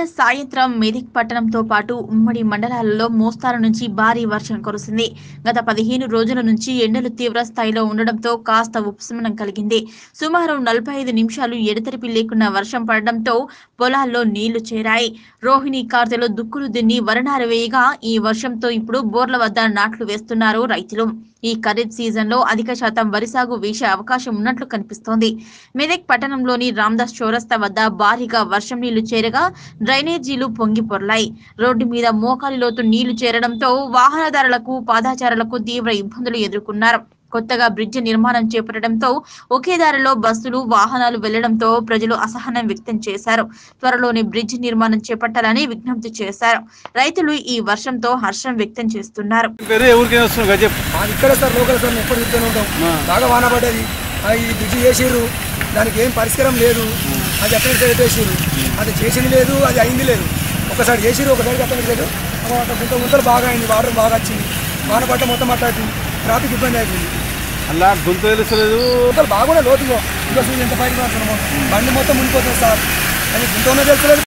నిన్న సాయంత్రం మెదక్ పట్టణంతో పాటు ఉమ్మడి మండలాలలో మోస్తారు నుంచి భారీ వర్షం కురిసింది గత పదిహేను రోజుల నుంచి ఎండలు తీవ్ర స్థాయిలో ఉండడంతో కాస్త ఉపశమనం కలిగింది సుమారు నలభై ఐదు నిమిషాలు ఎడతెరిపి లేకుండా వర్షం పడడంతో పొలాల్లో నీళ్లు చేరాయి రోహిణి కార్తెలో దుక్కులు దున్ని వరణాలు వేయగా ఈ వర్షంతో ఇప్పుడు బోర్ల వద్ద నాట్లు వేస్తున్నారు రైతులు ఈ ఖరీఫ్ సీజన్ లో అధిక శాతం వరి సాగు వేసే అవకాశం ఉన్నట్లు కనిపిస్తోంది మెదక్ పట్టణంలోని రామ్దాస్ చౌరస్తా వద్ద భారీగా వర్షం నీళ్లు చేరగా డ్రైనేజీలు పొంగి పొర్లాయి రోడ్డు మీద మోకాలి లోతు నీళ్లు చేరడంతో వాహనదారులకు పాదాచారులకు తీవ్ర ఇబ్బందులు ఎదుర్కొన్నారు కొత్తగా బ్రిడ్జి నిర్మాణం చేపట్టడంతో ఒకే దారిలో బస్సులు వాహనాలు వెళ్లడంతో ప్రజలు అసహనం వ్యక్తం చేశారు త్వరలోనే బ్రిడ్జి నిర్మాణం చేపట్టాలని విజ్ఞప్తి చేశారు రైతులు ఈ వర్షంతో హర్షం వ్యక్తం చేస్తున్నారు పేరు ఎవరికైనా వస్తున్నావు గజెప్ మాది ఇక్కడ సార్ లోకల్ సార్ మేము ఎప్పుడు చూస్తూనే ఉంటాం బాగా వాన పడ్డది ఆ, ఇది బ్రిడ్జి చేసిర్రు దానికి ఏం పరిష్కారం లేదు అది ఎక్కడ సైడ్ చేసిర్రు అది చేసింది లేదు అది అయింది లేదు ఒకసారి చేసిర్రు ఒకసారి అక్కడ లేదు అక్కడ గుంత గుంతలు బాగా అయింది వాటర్ బాగా వచ్చింది వాన పట్ట మొత్తం మాట్లాడుతుంది ట్రాఫిక్ ఇబ్బంది అయిపోయింది అలా గొంతు తెలుస్తలేదు గుంతలు బాగున్నాయి లోతుగా ఇంకా చూసి ఎంత పైకి మాత్రమో బండి మొత్తం మునిపోతుంది సార్ అది గుంత ఉన్నది తెలుసలేదు